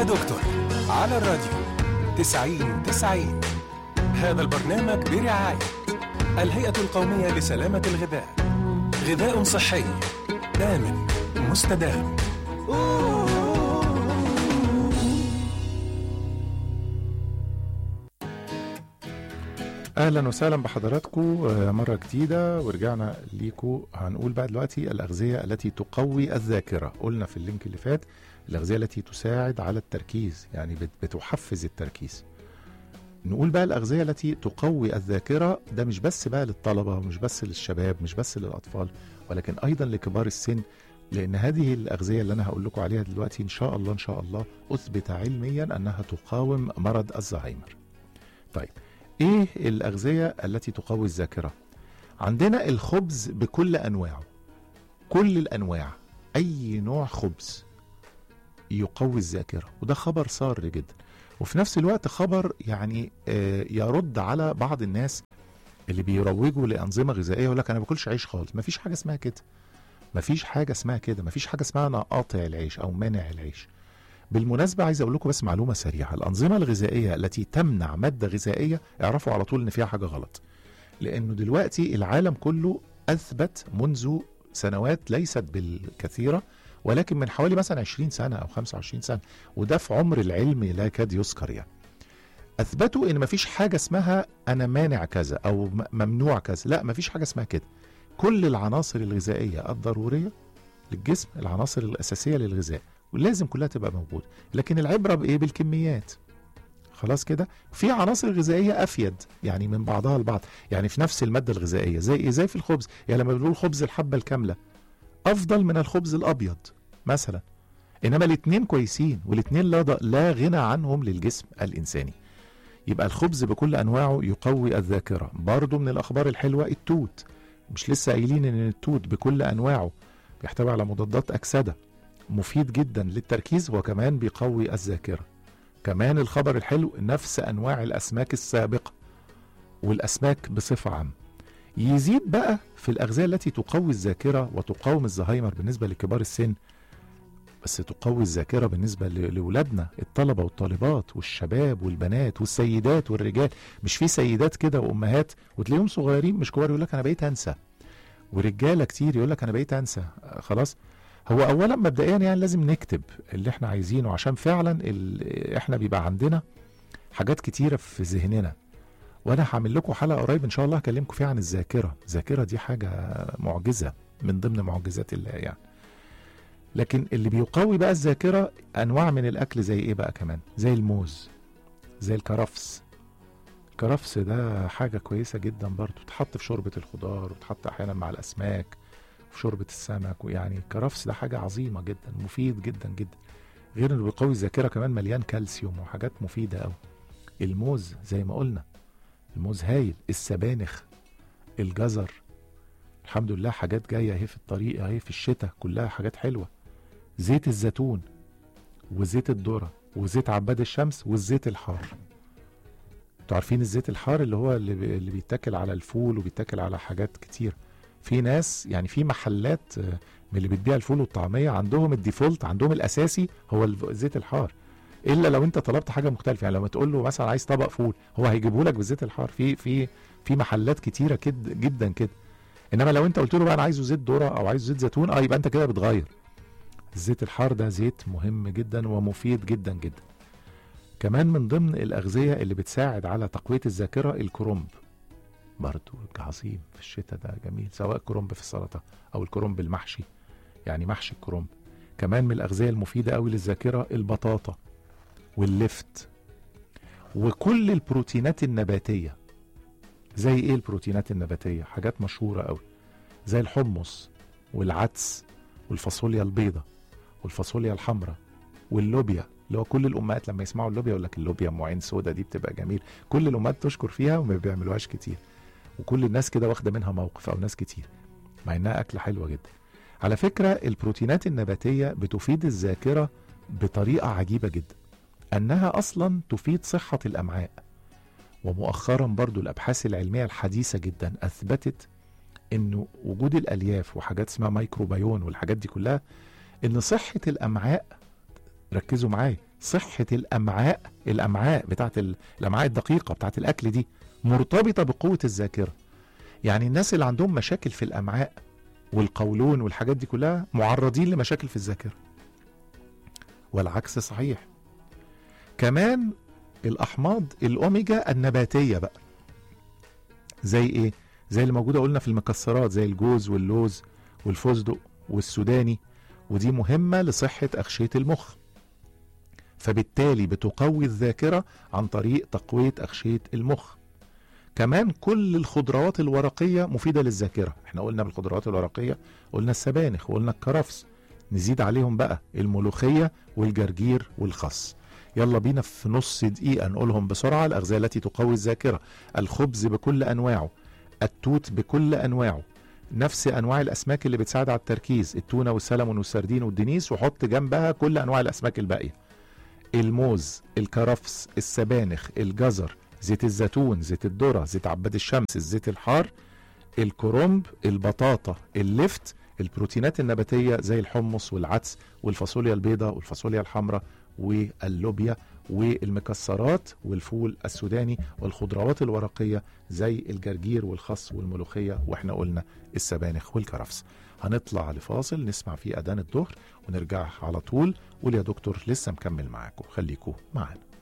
يا دكتور على الراديو تسعين تسعين هذا البرنامج برعاية الهيئة القومية لسلامة الغذاء غذاء صحي آمن مستدام اهلا وسهلا بحضراتكم آه، مره جديده ورجعنا ليكم هنقول بقى دلوقتي الاغذيه التي تقوي الذاكره قلنا في اللينك اللي فات الاغذيه التي تساعد على التركيز يعني بت- بتحفز التركيز نقول بقى الاغذيه التي تقوي الذاكره ده مش بس بقى للطلبه ومش بس للشباب مش بس للاطفال ولكن ايضا لكبار السن لان هذه الاغذيه اللي انا هقول لكم عليها دلوقتي ان شاء الله ان شاء الله اثبت علميا انها تقاوم مرض الزهايمر طيب ايه الاغذيه التي تقوي الذاكره عندنا الخبز بكل انواعه كل الانواع اي نوع خبز يقوي الذاكره وده خبر سار جدا وفي نفس الوقت خبر يعني آه، يرد على بعض الناس اللي بيروجوا لانظمه غذائيه يقول لك انا ما باكلش عيش خالص مفيش حاجه اسمها كده مفيش حاجه اسمها كده مفيش حاجه اسمها انا قاطع العيش او مانع العيش بالمناسبة عايز أقول لكم بس معلومة سريعة الأنظمة الغذائية التي تمنع مادة غذائية اعرفوا على طول إن فيها حاجة غلط لأنه دلوقتي العالم كله أثبت منذ سنوات ليست بالكثيرة ولكن من حوالي مثلا 20 سنة أو 25 سنة وده في عمر العلم لا يكاد يذكر يعني أثبتوا إن مفيش حاجة اسمها أنا مانع كذا أو م- ممنوع كذا لا مفيش حاجة اسمها كده كل العناصر الغذائية الضرورية للجسم العناصر الأساسية للغذاء ولازم كلها تبقى موجوده لكن العبره بايه بالكميات خلاص كده في عناصر غذائيه افيد يعني من بعضها البعض يعني في نفس الماده الغذائيه زي ايه زي في الخبز يعني لما بنقول خبز الحبه الكامله افضل من الخبز الابيض مثلا انما الاثنين كويسين والاثنين لا ض- لا غنى عنهم للجسم الانساني يبقى الخبز بكل انواعه يقوي الذاكره برضه من الاخبار الحلوه التوت مش لسه قايلين ان التوت بكل انواعه بيحتوي على مضادات اكسده مفيد جدا للتركيز وكمان بيقوي الذاكرة كمان الخبر الحلو نفس أنواع الأسماك السابقة والأسماك بصفة عامة يزيد بقى في الأغذية التي تقوي الذاكرة وتقاوم الزهايمر بالنسبة لكبار السن بس تقوي الذاكرة بالنسبة ل- لأولادنا الطلبة والطالبات والشباب والبنات والسيدات والرجال مش في سيدات كده وأمهات وتلاقيهم صغيرين مش كبار يقول لك أنا بقيت أنسى ورجالة كتير يقول لك أنا بقيت أنسى آه، خلاص هو اولا مبدئيا يعني لازم نكتب اللي احنا عايزينه عشان فعلا ال- احنا بيبقى عندنا حاجات كتيره في ذهننا وانا هعمل لكم حلقه قريب ان شاء الله هكلمكم فيها عن الذاكره الذاكره دي حاجه معجزه من ضمن معجزات الله يعني لكن اللي بيقوي بقى الذاكره انواع من الاكل زي ايه بقى كمان زي الموز زي الكرفس الكرفس ده حاجه كويسه جدا برضو تحط في شوربه الخضار وتحط احيانا مع الاسماك في شوربه السمك ويعني الكرفس ده حاجه عظيمه جدا مفيد جدا جدا غير انه بيقوي الذاكره كمان مليان كالسيوم وحاجات مفيده قوي الموز زي ما قلنا الموز هايل السبانخ الجزر الحمد لله حاجات جايه اهي في الطريق اهي في الشتاء كلها حاجات حلوه زيت الزيتون وزيت الذره وزيت عباد الشمس والزيت الحار انتوا عارفين الزيت الحار اللي هو اللي, بي- اللي بيتاكل على الفول وبيتاكل على حاجات كتير في ناس يعني في محلات آه، من اللي بتبيع الفول والطعميه عندهم الديفولت عندهم الاساسي هو الف- الزيت الحار الا لو انت طلبت حاجه مختلفه يعني لما تقول له مثلا عايز طبق فول هو هيجيبه لك بالزيت الحار في في في محلات كتيره كده جدا كده انما لو انت قلت له بقى انا عايزه زيت ذره او عايزه زيت زيتون اه يبقى انت كده بتغير الزيت الحار ده زيت مهم جدا ومفيد جدا جدا كمان من ضمن الاغذيه اللي بتساعد على تقويه الذاكره الكرنب برضو عظيم في الشتاء ده جميل سواء كرنب في السلطه او الكرنب المحشي يعني محشي الكرنب كمان من الاغذيه المفيده قوي للذاكره البطاطا واللفت وكل البروتينات النباتيه زي ايه البروتينات النباتيه حاجات مشهوره قوي زي الحمص والعدس والفاصوليا البيضاء والفاصوليا الحمراء واللوبيا اللي هو كل الامهات لما يسمعوا اللوبيا يقول لك اللوبيا ام عين سودا دي بتبقى جميل كل الامهات تشكر فيها وما بيعملوهاش كتير وكل الناس كده واخده منها موقف او ناس كتير مع انها اكله حلوه جدا على فكره البروتينات النباتيه بتفيد الذاكره بطريقه عجيبه جدا انها اصلا تفيد صحه الامعاء ومؤخرا برضو الابحاث العلميه الحديثه جدا اثبتت انه وجود الالياف وحاجات اسمها مايكروبيون والحاجات دي كلها ان صحه الامعاء ركزوا معايا صحه الامعاء الامعاء بتاعت ال- الامعاء الدقيقه بتاعت الاكل دي مرتبطه بقوه الذاكره يعني الناس اللي عندهم مشاكل في الامعاء والقولون والحاجات دي كلها معرضين لمشاكل في الذاكره والعكس صحيح كمان الاحماض الاوميجا النباتيه بقى زي ايه زي اللي موجوده قلنا في المكسرات زي الجوز واللوز والفستق والسوداني ودي مهمه لصحه اغشيه المخ فبالتالي بتقوي الذاكره عن طريق تقويه اغشيه المخ كمان كل الخضروات الورقيه مفيده للذاكره احنا قلنا بالخضروات الورقيه قلنا السبانخ وقلنا الكرفس نزيد عليهم بقى الملوخيه والجرجير والخس يلا بينا في نص دقيقه نقولهم بسرعه الاغذيه التي تقوي الذاكره الخبز بكل انواعه التوت بكل انواعه نفس انواع الاسماك اللي بتساعد على التركيز التونه والسلمون والسردين والدنيس وحط جنبها كل انواع الاسماك الباقيه الموز الكرفس السبانخ الجزر زيت الزيتون زيت الذره زيت عباد الشمس الزيت الحار الكرنب البطاطا اللفت البروتينات النباتيه زي الحمص والعدس والفاصوليا البيضاء والفاصوليا الحمراء واللوبيا والمكسرات والفول السوداني والخضروات الورقيه زي الجرجير والخس والملوخيه واحنا قلنا السبانخ والكرفس هنطلع لفاصل نسمع فيه اذان الظهر ونرجع على طول قول يا دكتور لسه مكمل معاكم خليكم معانا